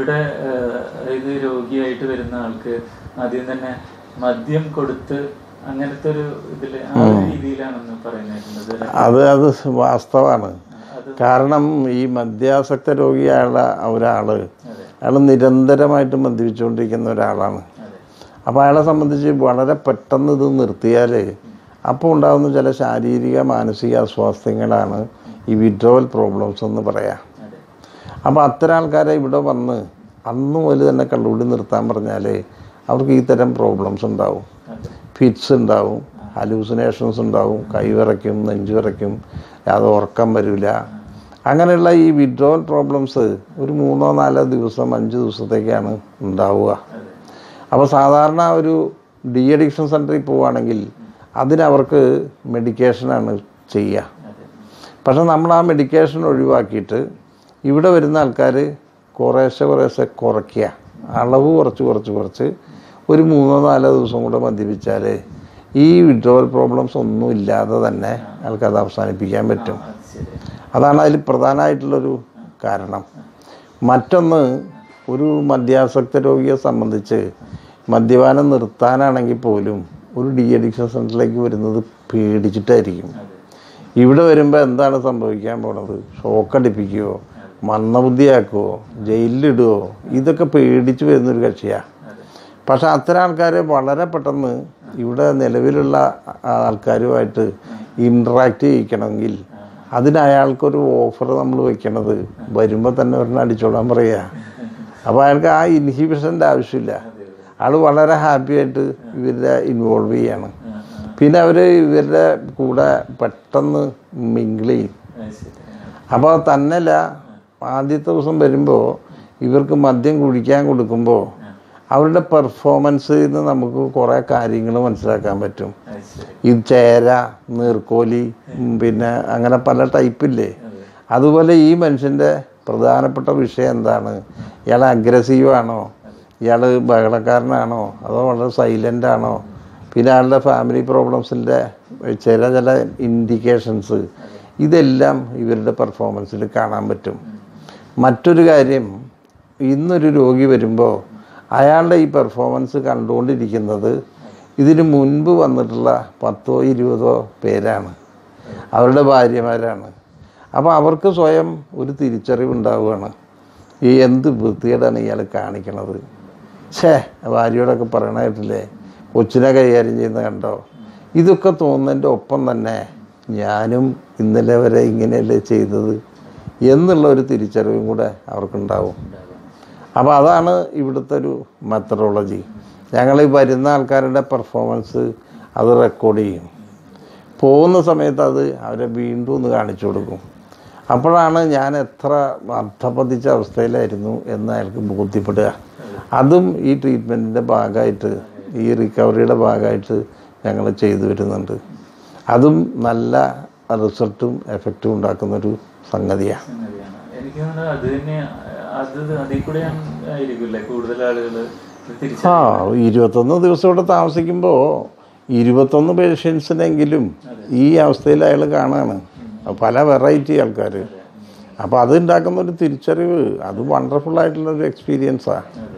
ഇവിടെ ഏഹ്, അതായത് രോഗിയായിട്ട് വരുന്ന ആൾക്ക് ആദ്യം തന്നെ മദ്യം കൊടുത്ത് അങ്ങനത്തെ ഒരു ഇതില് ആ ഒരു രീതിയിലാണെന്ന് പറയുന്നത് അത് അത് വാസ്തവമാണ് അത് കാരണം ഈ മദ്യാസക്ത രോഗിയായുള്ള ഒരാള് അതെ അയാൾ നിരന്തരമായിട്ട് മദ്യപിച്ചുകൊണ്ടിരിക്കുന്ന ഒരാളാണ് അതെ അപ്പോൾ അയാളെ സംബന്ധിച്ച് വളരെ പെട്ടെന്ന് ഇത് നിർത്തിയാൽ അപ്പോൾ ഉണ്ടാകുന്ന ചില ശാരീരിക മാനസിക അസ്വാസ്ഥ്യങ്ങളാണ് ഈ വിഡ്രോവൽ പ്രോബ്ലംസ് എന്ന് പറയാം അതെ അപ്പോൾ അത്തരം ആൾക്കാരെ ഇവിടെ വന്ന് അന്ന് മുതൽ തന്നെ കള്ളുകൂടി നിർത്താൻ പറഞ്ഞാൽ അവർക്ക് ഈ തരം പ്രോബ്ലംസ് ഉണ്ടാവും അതെ ഫിറ്റ്സ് ഉണ്ടാവും ഹലൂസിനേഷൻസ് ഉണ്ടാവും കൈവിറയ്ക്കും നെഞ്ചുവിറയ്ക്കും അത് ഉറക്കം വരില്ല അങ്ങനെയുള്ള ഈ വിഡ്രോവൽ പ്രോബ്ലംസ് ഒരു മൂന്നോ നാലോ ദിവസം അഞ്ച് ദിവസത്തേക്കാണ് ഉണ്ടാവുക അതെ അപ്പോൾ സാധാരണ ഒരു ഡി അഡിക്ഷൻ സെൻറ്ററിൽ പോവുകയാണെങ്കിൽ അതിനവർക്ക് മെഡിക്കേഷനാണ് ചെയ്യുക അതെ പക്ഷെ നമ്മൾ ആ മെഡിക്കേഷൻ ഒഴിവാക്കിയിട്ട് ഇവിടെ വരുന്ന ആൾക്കാർ കുറേശ്ശെ കുറേശ്ശെ കുറയ്ക്കുക അളവ് കുറച്ച് കുറച്ച് കുറച്ച് ഒരു മൂന്നോ നാലോ ദിവസം കൂടെ മദ്യപിച്ചാൽ ഈ വിഡ്രോവൽ പ്രോബ്ലംസ് ഒന്നും ഇല്ലാതെ തന്നെ ആൾക്കത് അവസാനിപ്പിക്കാൻ പറ്റും അത് ശരി അതാണ് അതിൽ പ്രധാനമായിട്ടുള്ളൊരു കാരണം മറ്റൊന്ന് ഒരു മദ്യാസക്ത രോഗിയെ സംബന്ധിച്ച് മദ്യപാനം നിർത്താനാണെങ്കിൽ പോലും ഒരു ഡി അഡിക്ഷൻ സെൻറ്ററിലേക്ക് വരുന്നത് പേടിച്ചിട്ടായിരിക്കും അതെ ഇവിടെ വരുമ്പോൾ എന്താണ് സംഭവിക്കാൻ പോണത് ഷോക്കടിപ്പിക്കുകയോ മന്ദബുദ്ധിയാക്കുവോ ജയിലിലിടുവോ ഇതൊക്കെ പേടിച്ച് വരുന്നൊരു കക്ഷിയാണ് അതെ പക്ഷെ അത്തരം ആൾക്കാരെ വളരെ പെട്ടെന്ന് ഇവിടെ നിലവിലുള്ള ആൾക്കാരുമായിട്ട് ഇൻട്രാക്ട് ചെയ്യിക്കണമെങ്കിൽ അതിന് അയാൾക്കൊരു ഓഫർ നമ്മൾ വെക്കണത് വരുമ്പോൾ തന്നെ ഒരെണ്ണം അടിച്ചോളാൻ പറയുക അപ്പോൾ അയാൾക്ക് ആ ഇൻഹിബിഷൻ്റെ ആവശ്യമില്ല ആൾ വളരെ ഹാപ്പി ആയിട്ട് ഇവരുടെ ഇൻവോൾവ് ചെയ്യാണ് ആ, ആ. പിന്നെ അവർ ഇവരുടെ കൂടെ പെട്ടെന്ന് മിങ്കിൾ ചെയ്യും അത് ശരി അപ്പോൾ തന്നല്ല ആദ്യത്തെ ദിവസം വരുമ്പോൾ ഇവർക്ക് മദ്യം കുടിക്കാൻ കൊടുക്കുമ്പോൾ അവരുടെ പെർഫോമൻസിൽ നിന്ന് നമുക്ക് കുറേ കാര്യങ്ങൾ മനസ്സിലാക്കാൻ പറ്റും അത് ശരി ഈ ചേര നീർക്കോലി ഉം, പിന്നെ അങ്ങനെ പല ടൈപ്പില്ലേ അതെ അതുപോലെ ഈ മനുഷ്യൻ്റെ പ്രധാനപ്പെട്ട വിഷയം എന്താണ് ഇയാൾ അഗ്രസീവ് ആണോ ഇയാൾ ബഹളക്കാരനാണോ അതോ വളരെ സൈലൻ്റ് ആണോ പിന്നെ അയാളുടെ ഫാമിലി പ്രോബ്ലംസിൻ്റെ ചില ചില ഇൻഡിക്കേഷൻസ് ഇതെല്ലാം ഇവരുടെ പെർഫോമൻസിൽ കാണാൻ പറ്റും മറ്റൊരു കാര്യം ഇന്നൊരു രോഗി വരുമ്പോൾ അയാളുടെ ഈ പെർഫോമൻസ് കണ്ടുകൊണ്ടിരിക്കുന്നത് ഇതിന് മുൻപ് വന്നിട്ടുള്ള പത്തോ ഇരുപതോ പേരാണ് അവരുടെ ഭാര്യമാരാണ് അപ്പോൾ അവർക്ക് സ്വയം ഒരു തിരിച്ചറിവ് ഉണ്ടാവുകയാണ് ഈ എന്ത് വൃത്തികേടാണ് ഇയാൾ കാണിക്കണത് ഛേ ഭാര്യയോടൊക്കെ പറയണ കേട്ടില്ലേ കൊച്ചിനെ കൈകാര്യം ചെയ്യുന്ന കണ്ടോ ഇതൊക്കെ തോന്നുന്നതിൻ്റെ ഒപ്പം തന്നെ ഞാനും ഇന്നലെ വരെ ഇങ്ങനെയല്ലേ ചെയ്തത് എന്നുള്ള ഒരു തിരിച്ചറിവും കൂടെ അവർക്കുണ്ടാവും അപ്പോൾ അതാണ് ഇവിടുത്തെ ഒരു മെത്തഡോളജി ഞങ്ങൾ ഈ വരുന്ന ആൾക്കാരുടെ പെർഫോമൻസ് അത് റെക്കോർഡ് ചെയ്യും പോകുന്ന സമയത്ത് അത് അവരെ വീണ്ടും ഒന്ന് കാണിച്ചു കൊടുക്കും അപ്പോഴാണ് ഞാൻ എത്ര അർത്ഥപതിച്ച അവസ്ഥയിലായിരുന്നു എന്ന് അയാൾക്ക് ബോധ്യപ്പെടുക അതും ഈ ട്രീറ്റ്മെൻറ്റിൻ്റെ ഭാഗമായിട്ട് ഈ റിക്കവറിയുടെ ഭാഗമായിട്ട് ഞങ്ങൾ ചെയ്തു വരുന്നുണ്ട് അതും നല്ല റിസൾട്ടും എഫക്റ്റും ഉണ്ടാക്കുന്നൊരു സംഗതിയാണ് സംഗതിയാണ് എനിക്ക് തോന്നുന്നത് അത് തന്നെ അത് അതിൽ കൂടെ ആയിരിക്കില്ലേ കൂടുതൽ ആളുകൾ തിരിച്ചു ആ ഇരുപത്തൊന്ന് ദിവസം ഇവിടെ താമസിക്കുമ്പോൾ ഇരുപത്തൊന്ന് പേഷ്യൻസിനെങ്കിലും ഈ അവസ്ഥയിൽ അയാൾ കാണാണ് പല വെറൈറ്റി ആൾക്കാർ അപ്പോൾ അത് ഉണ്ടാക്കുന്ന ഒരു തിരിച്ചറിവ് അത് വണ്ടർഫുൾ ആയിട്ടുള്ള ഒരു എക്സ്പീരിയൻസാണ് അതെ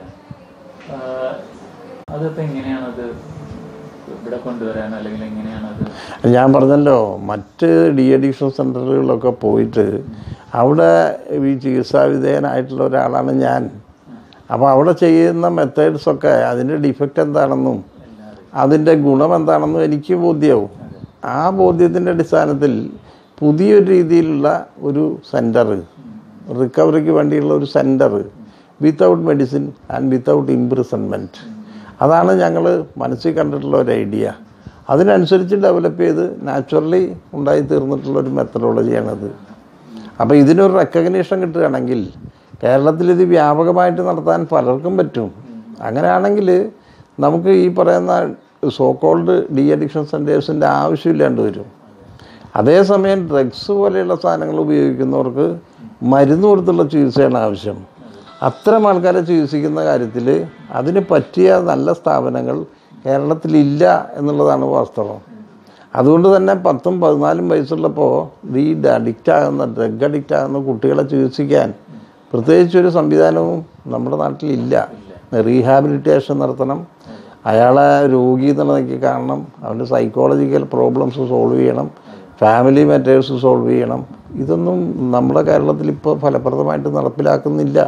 ആഹ് അതിപ്പോ എങ്ങനെയാണ് അത് ഇവിടെ കൊണ്ടുവരാൻ അല്ലെങ്കിൽ എങ്ങനെയാണ് അത് ഞാൻ പറഞ്ഞല്ലോ മറ്റ് ഡി അഡിക്ഷൻ സെൻ്ററുകളിലൊക്കെ പോയിട്ട് അവിടെ ഈ ചികിത്സാ വിധേയനായിട്ടുള്ള ഒരാളാണ് ഞാൻ അപ്പോൾ അവിടെ ചെയ്യുന്ന മെത്തേഡ്സൊക്കെ അതിൻ്റെ ഡിഫക്റ്റ് എന്താണെന്നും അതിൻ്റെ ഗുണം എന്താണെന്നും എനിക്ക് ബോധ്യമാവും ആ ബോധ്യത്തിൻ്റെ അടിസ്ഥാനത്തിൽ പുതിയൊരു രീതിയിലുള്ള ഒരു സെൻറ്റർ റിക്കവറിക്ക് വേണ്ടിയുള്ള ഒരു centre without medicine and without imprisonment അതാണ് ഞങ്ങൾ മനസ്സിൽ കണ്ടിട്ടുള്ള ഒരു ഐഡിയ അതിനനുസരിച്ച് ഡെവലപ്പ് ചെയ്ത് നാച്ചുറലി ഉണ്ടായി തീർന്നിട്ടുള്ള ഒരു മെത്തഡോളജിയാണത് അപ്പോൾ ഇതിനൊരു റെക്കഗ്നീഷൻ കിട്ടുകയാണെങ്കിൽ കേരളത്തിൽ ഇത് വ്യാപകമായിട്ട് നടത്താൻ പലർക്കും പറ്റും അങ്ങനെയാണെങ്കിൽ നമുക്ക് ഈ പറയുന്ന സോ കോൾഡ് ഡി അഡിക്ഷൻ സെൻറ്റേഴ്സിൻ്റെ ആവശ്യമില്ലാണ്ട് വരും അതേസമയം ഡ്രഗ്സ് പോലെയുള്ള സാധനങ്ങൾ ഉപയോഗിക്കുന്നവർക്ക് മരുന്ന് കൊടുത്തുള്ള ചികിത്സയാണ് ആവശ്യം അത്തരം ആൾക്കാരെ ചികിത്സിക്കുന്ന കാര്യത്തിൽ അതിന് പറ്റിയ നല്ല സ്ഥാപനങ്ങൾ കേരളത്തിലില്ല എന്നുള്ളതാണ് വാസ്തവം അതുകൊണ്ട് തന്നെ പത്തും പതിനാലും വയസ്സുള്ളപ്പോൾ ഈ അഡിക്റ്റ് ആകുന്ന ഡ്രഗ് അഡിക്റ്റ് ആകുന്ന കുട്ടികളെ ചികിത്സിക്കാൻ പ്രത്യേകിച്ച് ഒരു സംവിധാനവും നമ്മുടെ നാട്ടിലില്ല റീഹാബിലിറ്റേഷൻ നടത്തണം അയാളെ രോഗി എന്നുള്ള നിലയ്ക്ക് കാണണം അവൻ്റെ സൈക്കോളജിക്കൽ പ്രോബ്ലംസ് സോൾവ് ചെയ്യണം ഫാമിലി മാറ്റേഴ്സ് സോൾവ് ചെയ്യണം ഇതൊന്നും നമ്മുടെ കേരളത്തിൽ ഇപ്പോൾ ഫലപ്രദമായിട്ട് നടപ്പിലാക്കുന്നില്ല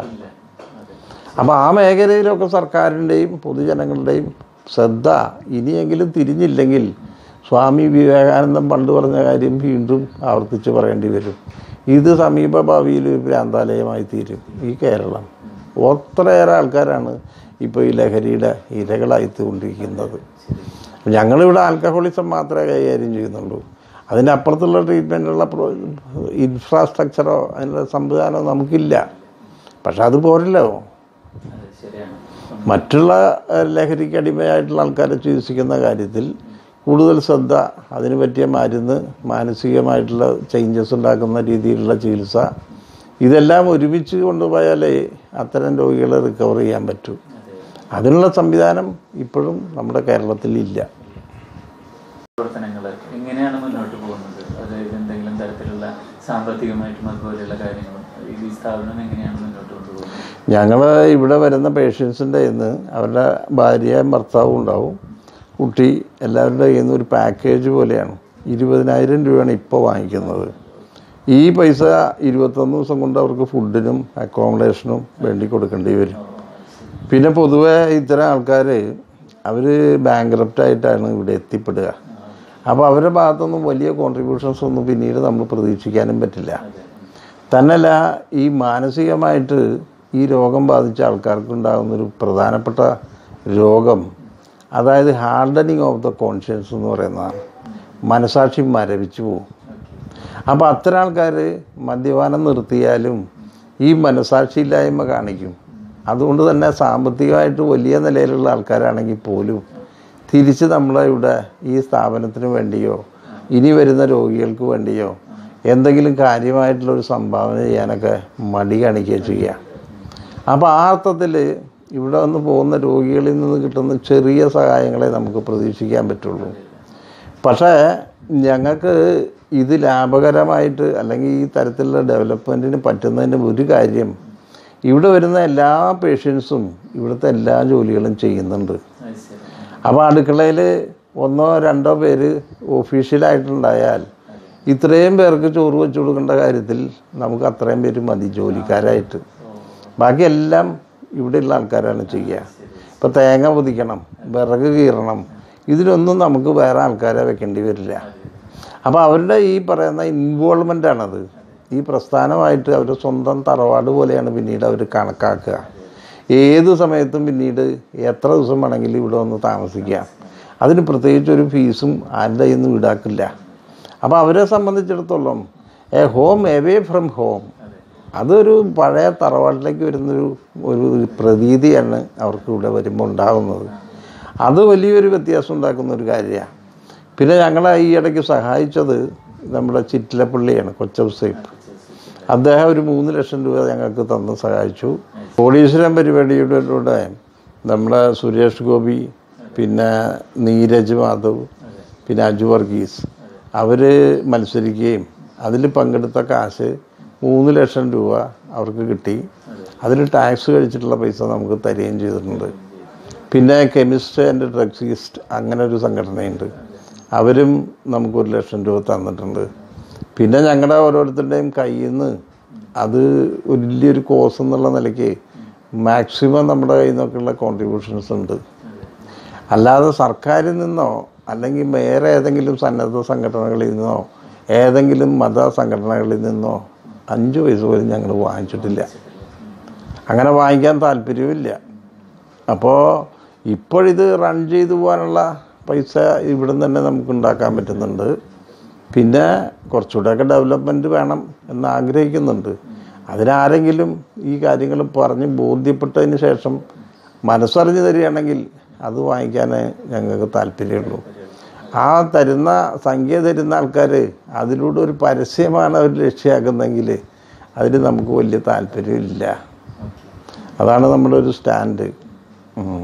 അപ്പോൾ ആ മേഖലയിലൊക്കെ സർക്കാരിൻ്റെയും പൊതുജനങ്ങളുടെയും ശ്രദ്ധ ഇനിയെങ്കിലും തിരിഞ്ഞില്ലെങ്കിൽ സ്വാമി വിവേകാനന്ദൻ പണ്ട് പറഞ്ഞ കാര്യം വീണ്ടും ആവർത്തിച്ച് പറയേണ്ടി വരും ഇത് സമീപ ഭാവിയിൽ ഒരു ഭ്രാന്താലയമായി തീരും ഈ കേരളം ഒത്രയേറെ ആൾക്കാരാണ് ഇപ്പോൾ ഈ ലഹരിയുടെ ഇരകളായിത്തുകൊണ്ടിരിക്കുന്നത് ഞങ്ങളിവിടെ ആൽക്കഹോളിസം മാത്രമേ കൈകാര്യം ചെയ്യുന്നുള്ളൂ അതിനപ്പുറത്തുള്ള ട്രീറ്റ്മെൻറ്റുള്ള ഇൻഫ്രാസ്ട്രക്ചറോ അതിനുള്ള സംവിധാനമോ നമുക്കില്ല പക്ഷെ അത് പോരല്ലോ അതെ ശരിയാണ് മറ്റുള്ള ഏഹ്, ലഹരിക്ക് അടിമയായിട്ടുള്ള ആൾക്കാരെ ചികിത്സിക്കുന്ന കാര്യത്തിൽ കൂടുതൽ ശ്രദ്ധ അതിന് പറ്റിയ മരുന്ന് മാനസികമായിട്ടുള്ള ചേഞ്ചസ് ഉണ്ടാക്കുന്ന രീതിയിലുള്ള ചികിത്സ ഇതെല്ലാം ഒരുമിച്ച് കൊണ്ടുപോയാലേ അത്തരം രോഗികളെ റിക്കവർ ചെയ്യാൻ പറ്റൂ അതിനുള്ള സംവിധാനം ഇപ്പോഴും നമ്മുടെ കേരളത്തിൽ ഇല്ല പ്രവർത്തനങ്ങൾ എങ്ങനെയാണ് മുന്നോട്ട് പോകുന്നത് അതായത് എന്തെങ്കിലും തരത്തിലുള്ള സാമ്പത്തികമായിട്ടും അതുപോലെയുള്ള കാര്യങ്ങളും ഈ സ്ഥാപനം എങ്ങനെയാണ് മുന്നോട്ട് കൊണ്ടുപോകുന്നത് ഞങ്ങൾ ഇവിടെ വരുന്ന പേഷ്യൻസിൻ്റെ ഇന്ന് അവരുടെ ഭാര്യയും ഭർത്താവും ഉണ്ടാവും കുട്ടി എല്ലാവരുടെ കയ്യിൽ നിന്ന് ഒരു പാക്കേജ് പോലെയാണ് ഇരുപതിനായിരം രൂപയാണ് ഇപ്പോൾ വാങ്ങിക്കുന്നത് ഈ പൈസ ഇരുപത്തൊന്ന് ദിവസം കൊണ്ട് അവർക്ക് ഫുഡിനും അക്കോമഡേഷനും വേണ്ടി കൊടുക്കേണ്ടി വരും പിന്നെ പൊതുവെ ഇത്തരം ആൾക്കാർ അവർ ബാങ്ക്രപ്റ്റായിട്ടാണ് ഇവിടെ എത്തിപ്പെടുക അപ്പോൾ അവരുടെ ഭാഗത്തൊന്നും വലിയ കോൺട്രിബ്യൂഷൻസ് ഒന്നും പിന്നീട് നമ്മൾ പ്രതീക്ഷിക്കാനും പറ്റില്ല തന്നല്ല ഈ മാനസികമായിട്ട് ഈ രോഗം ബാധിച്ച ആൾക്കാർക്ക് ഉണ്ടാകുന്നൊരു പ്രധാനപ്പെട്ട രോഗം അതായത് ഹാർഡനിങ് ഓഫ് ദ കോൺഷ്യൻസ് എന്ന് പറയുന്നതാണ് മനസാക്ഷി മരവിച്ചു പോകും അപ്പോൾ അത്തരം ആൾക്കാർ മദ്യപാനം നിർത്തിയാലും ഈ മനസാക്ഷിയില്ലായ്മ കാണിക്കും അതുകൊണ്ട് തന്നെ സാമ്പത്തികമായിട്ട് വലിയ നിലയിലുള്ള ആൾക്കാരാണെങ്കിൽ പോലും തിരിച്ച് നമ്മളെ ഇവിടെ ഈ സ്ഥാപനത്തിന് വേണ്ടിയോ ഇനി വരുന്ന രോഗികൾക്ക് വേണ്ടിയോ എന്തെങ്കിലും കാര്യമായിട്ടുള്ള ഒരു സംഭാവന ചെയ്യാനൊക്കെ മടി കാണിക്കുക ചെയ്യുക അപ്പോൾ ആ അർത്ഥത്തിൽ ഇവിടെ വന്ന് പോകുന്ന രോഗികളിൽ നിന്ന് കിട്ടുന്ന ചെറിയ സഹായങ്ങളെ നമുക്ക് പ്രതീക്ഷിക്കാൻ പറ്റുള്ളൂ പക്ഷേ ഞങ്ങൾക്ക് ഇത് ലാഭകരമായിട്ട് അല്ലെങ്കിൽ ഈ തരത്തിലുള്ള ഡെവലപ്മെൻറ്റിന് പറ്റുന്നതിന് ഒരു കാര്യം ഇവിടെ വരുന്ന എല്ലാ പേഷ്യൻസും ഇവിടുത്തെ എല്ലാ ജോലികളും ചെയ്യുന്നുണ്ട് അത് ശരി അപ്പോൾ അടുക്കളയിൽ ഒന്നോ രണ്ടോ പേര് ഒഫീഷ്യലായിട്ടുണ്ടായാൽ ഇത്രയും പേർക്ക് ചോറ് വെച്ച് കൊടുക്കേണ്ട കാര്യത്തിൽ നമുക്ക് അത്രയും പേര് മതി ജോലിക്കാരായിട്ട് ബാക്കി എല്ലാം ഇവിടെയുള്ള ആൾക്കാരാണ് ചെയ്യുക ഇപ്പോൾ തേങ്ങ പൊതിക്കണം വിറക് കീറണം ഇതിനൊന്നും നമുക്ക് വേറെ ആൾക്കാരെ വെക്കേണ്ടി വരില്ല അപ്പോൾ അവരുടെ ഈ പറയുന്ന ഇൻവോൾവ്മെൻ്റ് ആണത് ഈ പ്രസ്ഥാനമായിട്ട് അവരുടെ സ്വന്തം തറവാട് പോലെയാണ് പിന്നീട് അവർ കണക്കാക്കുക ഏത് സമയത്തും പിന്നീട് എത്ര ദിവസം വേണമെങ്കിലും ഇവിടെ വന്ന് താമസിക്കാം അതിന് പ്രത്യേകിച്ച് ഒരു ഫീസും ആരുടെ കയ്യിൽ നിന്നും ഈടാക്കില്ല അപ്പോൾ അവരെ സംബന്ധിച്ചിടത്തോളം a home away from home അതൊരു പഴയ തറവാട്ടിലേക്ക് വരുന്നൊരു ഒരു പ്രതീതിയാണ് അവർക്ക് ഇവിടെ വരുമ്പോൾ ഉണ്ടാകുന്നത് അത് വലിയൊരു വ്യത്യാസം ഉണ്ടാക്കുന്ന ഒരു കാര്യമാണ് പിന്നെ ഞങ്ങളെ ഈ ഇടയ്ക്ക് സഹായിച്ചത് നമ്മുടെ ചിറ്റിലപ്പള്ളിയാണ് കൊച്ചൗസേപ്പ് അദ്ദേഹം ഒരു മൂന്ന് ലക്ഷം രൂപ ഞങ്ങൾക്ക് തന്ന് സഹായിച്ചു കോടീശ്വരം പരിപാടിയുടെ നമ്മുടെ സുരേഷ് ഗോപി പിന്നെ നീരജ് മാധവ് പിന്നെ അജു വർഗീസ് അവർ മത്സരിക്കുകയും അതിൽ പങ്കെടുത്ത കാശ് മൂന്ന് ലക്ഷം രൂപ അവർക്ക് കിട്ടി അതിൽ ടാക്സ് കഴിച്ചിട്ടുള്ള പൈസ നമുക്ക് തരികയും ചെയ്തിട്ടുണ്ട് പിന്നെ കെമിസ്റ്റ് ആൻഡ് ഡ്രഗ്സിസ്റ്റ് അങ്ങനെ ഒരു സംഘടനയുണ്ട് അവരും നമുക്കൊരു ലക്ഷം രൂപ തന്നിട്ടുണ്ട് പിന്നെ ഞങ്ങളുടെ ഓരോരുത്തരുടെയും കയ്യിൽ നിന്ന് അത് ഒരു വലിയൊരു കോസ് എന്നുള്ള നിലയ്ക്ക് മാക്സിമം നമ്മുടെ കയ്യിൽ നിന്നൊക്കെയുള്ള കോൺട്രിബ്യൂഷൻസ് ഉണ്ട് അല്ലാതെ സർക്കാരിൽ നിന്നോ അല്ലെങ്കിൽ വേറെ ഏതെങ്കിലും സന്നദ്ധ സംഘടനകളിൽ നിന്നോ ഏതെങ്കിലും മത സംഘടനകളിൽ നിന്നോ അഞ്ച് പൈസ പോലും ഞങ്ങൾ വാങ്ങിച്ചിട്ടില്ല അങ്ങനെ വാങ്ങിക്കാൻ താല്പര്യമില്ല അപ്പോൾ ഇപ്പോഴിത് റൺ ചെയ്തു പോകാനുള്ള പൈസ ഇവിടെ നിന്ന് തന്നെ നമുക്ക് ഉണ്ടാക്കാൻ പറ്റുന്നുണ്ട് പിന്നെ കുറച്ചുകൂടെയൊക്കെ ഡെവലപ്മെൻറ്റ് വേണം എന്ന് ആഗ്രഹിക്കുന്നുണ്ട് അതിനാരെങ്കിലും ഈ കാര്യങ്ങൾ പറഞ്ഞ് ബോധ്യപ്പെട്ടതിന് ശേഷം മനസ്സറിഞ്ഞ് തരികയാണെങ്കിൽ അത് വാങ്ങിക്കാനേ ഞങ്ങൾക്ക് താല്പര്യമുള്ളൂ ആ തരുന്ന സംഖ്യ തരുന്ന ആൾക്കാർ അതിലൂടെ ഒരു പരസ്യമാണ് അവർ ലക്ഷ്യമാക്കുന്നെങ്കിൽ അതിന് നമുക്ക് വലിയ താല്പര്യമില്ല അതാണ് നമ്മുടെ ഒരു സ്റ്റാൻഡ് ഉം.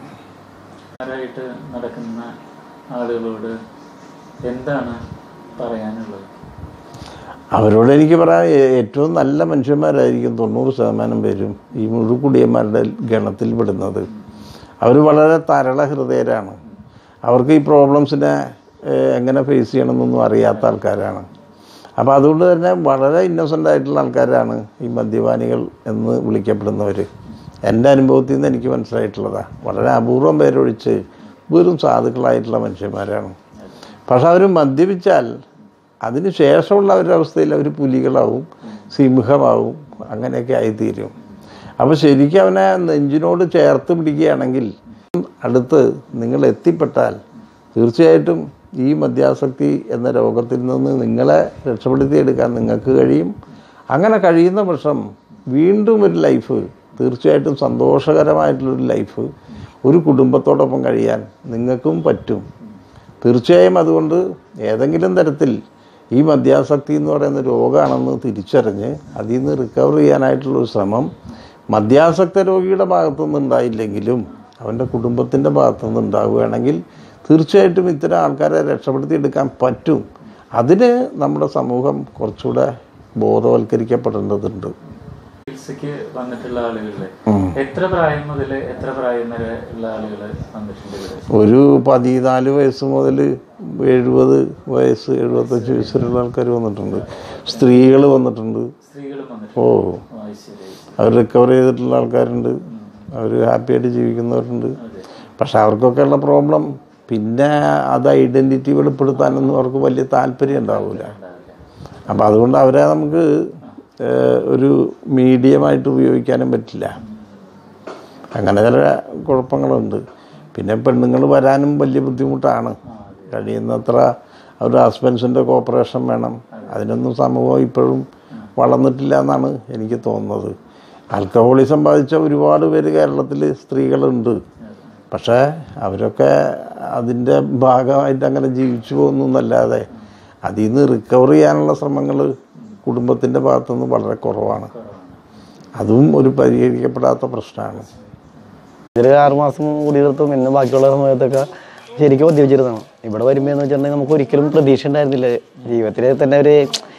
ആരായിട്ട് നടക്കുന്ന ആളുകളോട് എന്താണ് പറയാനുള്ളത് അവരോട് എനിക്ക് പറയാൻ ഏ- ഏറ്റവും നല്ല മനുഷ്യന്മാരായിരിക്കും തൊണ്ണൂറ് ശതമാനം പേരും ഈ മുഴുക്കുടിയന്മാരുടെ ഗണത്തിൽ പെടുന്നത് അവർ വളരെ തരള ഹൃദയരാണ് അവർക്ക് ഈ പ്രോബ്ലംസിനെ ഏഹ്, എങ്ങനെ ഫേസ് ചെയ്യണമെന്നൊന്നും അറിയാത്ത ആൾക്കാരാണ് അപ്പോൾ അതുകൊണ്ട് തന്നെ വളരെ ഇന്നസെൻ്റ് ആയിട്ടുള്ള ആൾക്കാരാണ് ഈ മദ്യപാനികൾ എന്ന് വിളിക്കപ്പെടുന്നവർ എൻ്റെ അനുഭവത്തിൽ നിന്ന് എനിക്ക് മനസ്സിലായിട്ടുള്ളതാണ് വളരെ അപൂർവം പേരൊഴിച്ച് വെറും സാധുക്കളായിട്ടുള്ള മനുഷ്യന്മാരാണ് പക്ഷെ അവർ മദ്യപിച്ചാൽ അതിന് ശേഷമുള്ള ഒരു അവസ്ഥയിൽ അവർ പുലികളാവും സിംഹമാവും അങ്ങനെയൊക്കെ ആയിത്തീരും അപ്പോൾ ശരിക്കും അവനെ നെഞ്ചിനോട് ചേർത്ത് പിടിക്കുകയാണെങ്കിൽ അടുത്ത് നിങ്ങൾ എത്തിപ്പെട്ടാൽ തീർച്ചയായിട്ടും ഈ മദ്യാസക്തി എന്ന രോഗത്തിൽ നിന്ന് നിങ്ങളെ രക്ഷപ്പെടുത്തിയെടുക്കാൻ നിങ്ങൾക്ക് കഴിയും അങ്ങനെ കഴിയുന്ന പക്ഷം വീണ്ടും ഒരു ലൈഫ് തീർച്ചയായിട്ടും സന്തോഷകരമായിട്ടുള്ളൊരു ലൈഫ് ഒരു കുടുംബത്തോടൊപ്പം കഴിയാൻ നിങ്ങൾക്കും പറ്റും തീർച്ചയായും അതുകൊണ്ട് ഏതെങ്കിലും തരത്തിൽ ഈ മദ്യാസക്തി എന്ന് പറയുന്ന രോഗമാണെന്ന് തിരിച്ചറിഞ്ഞ് അതിൽ നിന്ന് റിക്കവർ ചെയ്യാനായിട്ടുള്ളൊരു ശ്രമം മദ്യാസക്ത രോഗിയുടെ ഭാഗത്തുനിന്ന് ഉണ്ടായില്ലെങ്കിലും അവൻ്റെ കുടുംബത്തിൻ്റെ ഭാഗത്തുനിന്ന് ഉണ്ടാവുകയാണെങ്കിൽ തീർച്ചയായിട്ടും ഇത്തരം ആൾക്കാരെ രക്ഷപ്പെടുത്തിയെടുക്കാൻ പറ്റും അതിന് നമ്മുടെ സമൂഹം കുറച്ചുകൂടെ ബോധവൽക്കരിക്കപ്പെടേണ്ടതുണ്ട് ചികിത്സയ്ക്ക് വന്നിട്ടുള്ള ആളുകളിലെ എത്ര പ്രായം മുതൽ എത്ര പ്രായം വരെ ഉള്ള ആളുകൾ വന്നിട്ടുണ്ട് ഇവിടെ ഒരു പതിനാല് വയസ്സ് മുതൽ എഴുപത് വയസ്സ് എഴുപത്തഞ്ച് വയസ്സ് വരെയുള്ള ആൾക്കാർ വന്നിട്ടുണ്ട് സ്ത്രീകൾ വന്നിട്ടുണ്ട് സ്ത്രീകളും ഓ വന്നിട്ടുണ്ട് ഓ, അത് ശരി അവർ റിക്കവർ ചെയ്തിട്ടുള്ള ആൾക്കാരുണ്ട് അവർ ഹാപ്പി ആയിട്ട് ജീവിക്കുന്നവരുണ്ട് അതെ പക്ഷെ അവർക്കൊക്കെയുള്ള പ്രോബ്ലം പിന്നെ അത് ഐഡൻറ്റിറ്റി വെളിപ്പെടുത്താനൊന്നും അവർക്ക് വലിയ താല്പര്യം ഉണ്ടാവില്ല ഉണ്ടാവില്ല അപ്പോൾ അതുകൊണ്ട് അവരെ നമുക്ക് ഏഹ്, ഒരു മീഡിയമായിട്ട് ഉപയോഗിക്കാനും പറ്റില്ല അങ്ങനെ ചില കുഴപ്പങ്ങളുണ്ട് പിന്നെ പെണ്ണുങ്ങൾ വരാനും വലിയ ബുദ്ധിമുട്ടാണ് കഴിയുന്നത്ര അവരുടെ ഹസ്ബൻഡ്സിൻ്റെ കോപ്പറേഷൻ വേണം അതിനൊന്നും സമൂഹം ഇപ്പോഴും വളർന്നിട്ടില്ല എന്നാണ് എനിക്ക് തോന്നുന്നത് ആൽക്കഹോളിസം ബാധിച്ച ഒരുപാട് പേര് കേരളത്തിൽ സ്ത്രീകളുണ്ട് പക്ഷേ അവരൊക്കെ അതിൻ്റെ ഭാഗമായിട്ട് അങ്ങനെ ജീവിച്ചു പോകുന്നല്ലാതെ അതിൽ നിന്ന് റിക്കവർ ചെയ്യാനുള്ള ശ്രമങ്ങൾ കുടുംബത്തിൻ്റെ ഭാഗത്തുനിന്ന് വളരെ കുറവാണ് അതും ഒരു പരിഹരിക്കപ്പെടാത്ത പ്രശ്നമാണ് ഇതിൽ ആറുമാസം കുടിയെടുത്തു പിന്നെ ബാക്കിയുള്ള സമയത്തൊക്കെ ശരിക്കും മദ്യപിച്ചിരുന്നതാണ് ഇവിടെ വരുമ്പോൾ എന്ന് വെച്ചിട്ടുണ്ടെങ്കിൽ നമുക്ക് ഒരിക്കലും പ്രതീക്ഷ ഉണ്ടായിരുന്നില്ല ജീവിതത്തിൽ തന്നെ ഒരു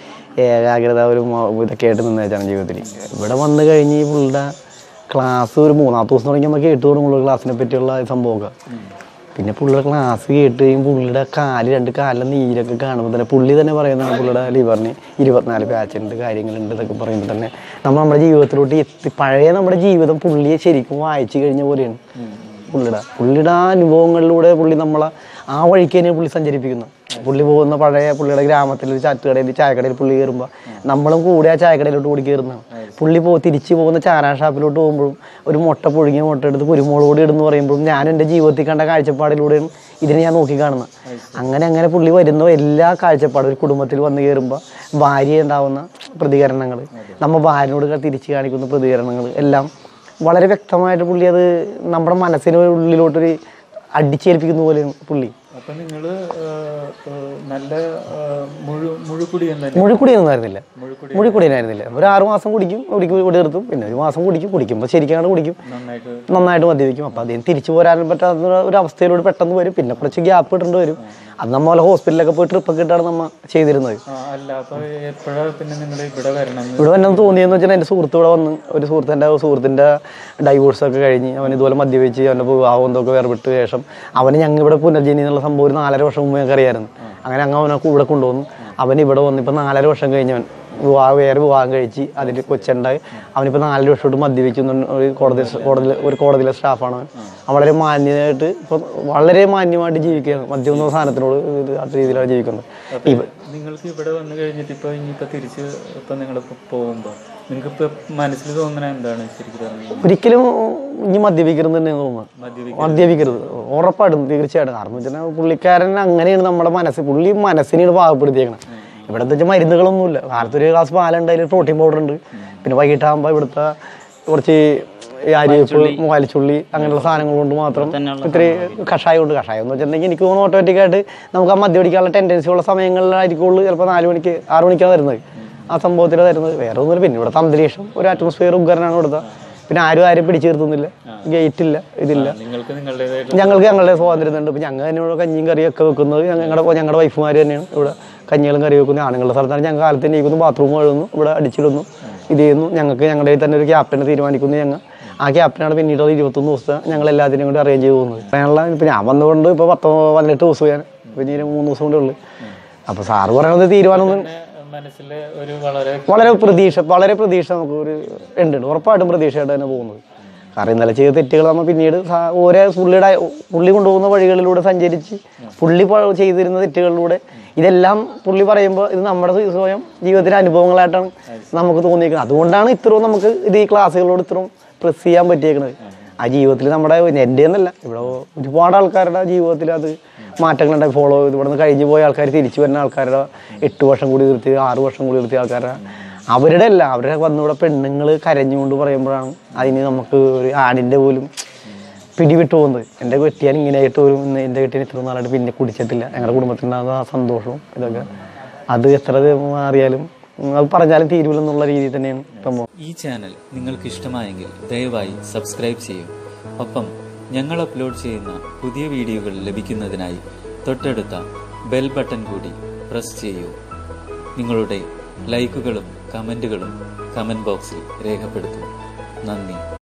ഏകാഗ്രത ഒരു മ- ഇതൊക്കെ ആയിട്ട് നിന്ന് വെച്ചാണ് ജീവിതത്തിൽ ഇവിടെ വന്നു കഴിഞ്ഞ് ഈ പുള്ളിയുടെ ക്ലാസ് ഒരു മൂന്നാമത്തെ ദിവസം തുടങ്ങി നമുക്ക് കേട്ട് തുടങ്ങുള്ളൂ ക്ലാസ്സിനെ പറ്റിയുള്ള ഈ സംഭവമൊക്കെ പിന്നെ പുള്ളിയുടെ ക്ലാസ് കേട്ട് കഴിയുമ്പോൾ പുള്ളിയുടെ കാല് രണ്ട് കാലിലെ നീരൊക്കെ കാണുമ്പോൾ തന്നെ പുള്ളി തന്നെ പറയുന്നതാണ് പുള്ളിയുടെ ലിവറിന് ഇരുപത്തിനാല് പാച്ചുണ്ട് കാര്യങ്ങളുണ്ട് എന്നൊക്കെ പറയുമ്പോൾ തന്നെ നമ്മൾ നമ്മുടെ ജീവിതത്തിലോട്ട് എത്തി പഴയ നമ്മുടെ ജീവിതം പുള്ളിയെ ശരിക്കും വായിച്ചു കഴിഞ്ഞ പോലെയാണ് പുള്ളിയുടെ പുള്ളിയുടെ ആ അനുഭവങ്ങളിലൂടെ പുള്ളി നമ്മളെ ആ വഴിക്ക് തന്നെ പുള്ളി സഞ്ചരിപ്പിക്കുന്നു പുള്ളി പോകുന്ന പഴയ പുള്ളിയുടെ ഗ്രാമത്തിൽ ഒരു ചാറ്റുകടയിൽ ചായക്കടയിൽ പുള്ളി കയറുമ്പോൾ നമ്മളും കൂടെ ആ ചായക്കടയിലോട്ട് ഓടി കയറുന്നതാണ് പുള്ളി പോ തിരിച്ച് പോകുന്ന ചാരാ ഷാപ്പിലോട്ട് പോകുമ്പോഴും ഒരു മുട്ട പൊഴുകിയ മുട്ട എടുത്ത് കുരുമുളകോട് ഇടുന്നു പറയുമ്പോഴും ഞാൻ എൻ്റെ ജീവിതത്തിൽ കണ്ട കാഴ്ചപ്പാടിലൂടെയും ഇതിനെ ഞാൻ നോക്കി കാണുന്നത് അങ്ങനെ അങ്ങനെ പുള്ളി വരുന്ന എല്ലാ കാഴ്ചപ്പാടും ഒരു കുടുംബത്തിൽ വന്ന് കയറുമ്പോൾ ഭാര്യ ഉണ്ടാവുന്ന പ്രതികരണങ്ങൾ നമ്മ ഭാര്യനോട് തിരിച്ച് കാണിക്കുന്ന പ്രതികരണങ്ങൾ എല്ലാം വളരെ വ്യക്തമായിട്ട് പുള്ളി അത് നമ്മുടെ മനസ്സിന് ഉള്ളിലോട്ടൊരു അടിച്ചേൽപ്പിക്കുന്ന പോലെയാണ് പുള്ളി അപ്പൊ നിങ്ങള് ആ, ആ, നല്ല ആ, മുഴു മുഴുക്കുടിയൻ തന്നെ മുഴുക്കുടിയൊന്നും ആയിരുന്നില്ല മുഴുക്കുടി മുഴുക്കുടിയനായിരുന്നില്ല ഒരു ആറ് മാസം കുടിക്കും കുടിക്കും കുടി നിർത്തും പിന്നെ ഒരു മാസം കുടിക്കും കുടിക്കുമ്പോൾ ശരിക്കും കുടിക്കും നന്നായിട്ട് നന്നായിട്ട് മദ്യപിക്കും അപ്പോൾ അതിന് തിരിച്ചു പോരാൻ പറ്റാത്ത ഒരു അവസ്ഥയിലൂടെ പെട്ടെന്ന് വരും പിന്നെ കുറച്ച് ഗ്യാപ്പ് ഇടേണ്ടി വരും അത് നമ്മൾ ഹോസ്പിറ്റലിലൊക്കെ പോയി ട്രിപ്പൊക്കെ ഇട്ടാണ് നമ്മൾ ചെയ്തിരുന്നത് ആ, അല്ല അപ്പൊ എപ്പോഴാ പിന്നെ നിങ്ങൾ ഇവിടെ വരണം എന്ന് ഇവിടെ വന്നെ തോന്നിയെന്ന് വെച്ചാൽ എൻ്റെ സുഹൃത്ത് ഇവിടെ വന്ന് ഒരു സുഹൃത്ത് എൻ്റെ സുഹൃത്തിൻ്റെ ഡൈവോഴ്സ് ഒക്കെ കഴിഞ്ഞ് അവൻ ഇതുപോലെ മദ്യപിച്ച് അവൻ്റെ വിവാഹം എന്തൊക്കെ വേർപെട്ട് ശേഷം അവന് ഞങ്ങൾ ഇവിടെ പുനർജനി എന്നുള്ള സംഭവം ഒരു നാലര വർഷം മുമ്പ് ഞങ്ങൾക്ക് അറിയായിരുന്നു അങ്ങനെ അങ്ങ് അവനെ ഇവിടെ കൊണ്ടുവന്നു അവൻ ഇവിടെ വന്ന് ഇപ്പം നാലര വർഷം കഴിഞ്ഞവൻ വിവാഹം വേറെ വിവാഹം കഴിച്ച് അതിൽ കൊച്ചുണ്ടായി അവനിപ്പോൾ നാലര വർഷമായിട്ട് മദ്യപിച്ചു ഒരു കോടതി കോടതി ഒരു കോടതിയിലെ സ്റ്റാഫാണ് അവൻ അവൻ വളരെ മാന്യമായിട്ട് ഇപ്പം വളരെ മാന്യമായിട്ട് ജീവിക്കുകയാണ് മദ്യം എന്ന സാധനത്തിനോട് ഇത് ആ രീതിയിലാണ് ജീവിക്കുന്നത് ഇവ നിങ്ങൾക്ക് ഇവിടെ വന്നു കഴിഞ്ഞിട്ട് ഇപ്പൊ ഇനിയിപ്പോ തിരിച്ച് ഇപ്പൊ നിങ്ങൾ പോകുമ്പോ നിങ്ങൾക്ക് ഇപ്പൊ മനസ്സിൽ തോന്നുന്നത് എന്താണ് ശരിക്കും പറഞ്ഞാൽ ഒരിക്കലും ഇനി മദ്യപിക്കരുത് തന്നെ തോന്നുന്നു മദ്യപിക്ക മദ്യപിക്കരുത് ഉറപ്പായിട്ടും തീർച്ചയായിട്ടും കാരണം വെച്ചാൽ പുള്ളിക്കാരൻ അങ്ങനെയാണ് നമ്മുടെ മനസ്സ് പുള്ളി മനസ്സിനെയാണ് പാകപ്പെടുത്തിയേക്കണം ഇവിടെ എന്താ വെച്ചാൽ മരുന്നുകളൊന്നുമില്ല കാലത്ത് ഒരു ഗ്ലാസ് പാലുണ്ട് അതിൽ പ്രോട്ടീൻ പൗഡർ ഉണ്ട് പിന്നെ വൈകിട്ടാകുമ്പോൾ ഇവിടുത്തെ കുറച്ച് ഈ അരിയപ്പ് മുവാലിച്ചുള്ളി അങ്ങനെയുള്ള സാധനങ്ങൾ കൊണ്ട് മാത്രം ഇത്തിരി കഷായം ഉണ്ട് കഷായം എന്ന് വെച്ചിട്ടുണ്ടെങ്കിൽ എനിക്ക് തോന്നുന്നു ഓട്ടോമാറ്റിക്കായിട്ട് നമുക്ക് ആ മദ്യം പിടിക്കാനുള്ള ടെൻഡൻസി ഉള്ള സമയങ്ങളിലായിരിക്കുള്ളൂ ചിലപ്പോൾ നാല് മണിക്ക് ആറ് മണിക്കാണ് വരുന്നത് ആ സംഭവത്തിലാണ് തരുന്നത് വേറെ ഒന്നുമില്ല പിന്നെ ഇവിടുത്തെ അന്തരീക്ഷം ഒരു അറ്റ്മോസ്ഫിയർ ഉഗ്രനാണ് ഇവിടുത്തെ പിന്നെ ആരും ആരും പിടിച്ചു നിർത്തുന്നില്ല ഗേറ്റ് ഇല്ല ഇതില്ല നിങ്ങൾക്ക് നിങ്ങളുടേതായിട്ട് ഞങ്ങൾക്ക് ഞങ്ങളുടെ സ്വാതന്ത്ര്യം ഉണ്ട് ഇപ്പം ഞങ്ങൾ തന്നെ ഇവിടെ കഞ്ഞിയും കറിയൊക്കെ വെക്കുന്നത് ഞങ്ങളുടെ ഞങ്ങളുടെ വൈഫുമാർ തന്നെയാണ് ഇവിടെ കഞ്ഞികളും കറി വെക്കുന്നു ആണുങ്ങളുടെ സ്ഥലത്താണ് ഞങ്ങൾ കാലത്ത് എണീക്കുന്നു ബാത്റൂം കഴുകുന്നു ഇവിടെ അടിച്ചിടുന്നു ഇത് ചെയ്യുന്നു ഞങ്ങൾക്ക് ഞങ്ങളുടെ കയ്യിൽ തന്നെ ഒരു ക്യാപ്റ്റനെ തീരുമാനിക്കുന്നു ഞങ്ങൾ ആ ക്യാപ്റ്റനാണ് പിന്നീട് അത് ഇരുപത്തൊന്ന് ദിവസത്തെ ഞങ്ങൾ എല്ലാത്തിനും കൂടി അറേഞ്ച് ചെയ്ത് പോകുന്നത് അതിനുള്ള ഇപ്പം ഞാൻ വന്നുകൊണ്ട് ഇപ്പോൾ പത്തോ പതിനെട്ട് ദിവസം ഞാൻ പിന്നെ ഇനി മൂന്ന് ദിവസം കൂടെ ഉള്ളു അപ്പോൾ സാറ് പറയുന്നത് തീരുമാനമൊന്നും മനസ്സിൽ ഒരു വളരെ വളരെ പ്രതീക്ഷ വളരെ പ്രതീക്ഷ നമുക്ക് ഒരു ഉണ്ട് ഉണ്ട്. ഉറപ്പായിട്ടും പ്രതീക്ഷയായിട്ട് തന്നെ പോകുന്നത് കാരണം ഇന്നലെ ചെയ്ത തെറ്റുകൾ നമ്മൾ പിന്നീട് സാ- ഓരോ പുള്ളിയുടെ പുള്ളി കൊണ്ടുപോകുന്ന വഴികളിലൂടെ സഞ്ചരിച്ച് പുള്ളി പ- ചെയ്തിരുന്ന തെറ്റുകളിലൂടെ ഇതെല്ലാം പുള്ളി പറയുമ്പോൾ ഇത് നമ്മുടെ സ്വ- സ്വയം ജീവിതത്തിലെ അനുഭവങ്ങളായിട്ടാണ് നമുക്ക് തോന്നിയിരിക്കുന്നത് അതുകൊണ്ടാണ് ഇത്രയും നമുക്ക് ഇത് ഈ ക്ലാസ്സുകളോട് ഇത്രയും പ്രസ് ചെയ്യാൻ പറ്റിയേക്കുന്നത് ആ ജീവിതത്തിൽ നമ്മുടെ എൻ്റെ എന്നല്ല ഇവിടെ ഒരുപാട് ആൾക്കാരുടെ ജീവിതത്തിൽ അത് മാറ്റങ്ങളുണ്ടായി ഫോളോ ചെയ്ത് ഇവിടെ നിന്ന് കഴിഞ്ഞു പോയ ആൾക്കാർ തിരിച്ചു വരുന്ന ആൾക്കാരുടെ എട്ട് വർഷം കൂടി നിർത്തി ആറ് വർഷം കൂടി നിർത്തിയ ആൾക്കാരുടെ അവരുടെ അല്ല അവരുടെ വന്നിവിടെ പെണ്ണുങ്ങൾ കരഞ്ഞുകൊണ്ട് പറയുമ്പോഴാണ് അതിന് നമുക്ക് ഒരു ആണിൻ്റെ പോലും പിടിവിട്ട് പോകുന്നത് എൻ്റെ കെട്ടിയാൻ ഇങ്ങനെ ആയിട്ട് ഒരു ഇന്ന് എൻ്റെ കെട്ടിയാൻ ഇത്ര നാളായിട്ട് പിന്നെ കുടിച്ചിട്ടില്ല ഞങ്ങളുടെ കുടുംബത്തിനുണ്ടാകുന്ന ആ സന്തോഷവും ഇതൊക്കെ അത് എത്ര അറിയാലും ഉം, അത് പറഞ്ഞാലും തീരുവില്ലെന്നുള്ള രീതിയിൽ തന്നെയാണ് സംഭവം ഈ ചാനൽ നിങ്ങൾക്ക് ഇഷ്ടമായെങ്കിൽ ദയവായി സബ്സ്ക്രൈബ് ചെയ്യൂ ഒപ്പം ഞങ്ങൾ അപ്ലോഡ് ചെയ്യുന്ന പുതിയ വീഡിയോകൾ ലഭിക്കുന്നതിനായി തൊട്ടടുത്ത ബെൽ ബട്ടൺ കൂടി പ്രസ് ചെയ്യൂ നിങ്ങളുടെ ലൈക്കുകളും കമൻറ്റുകളും കമൻറ്റ് ബോക്സിൽ രേഖപ്പെടുത്തും നന്ദി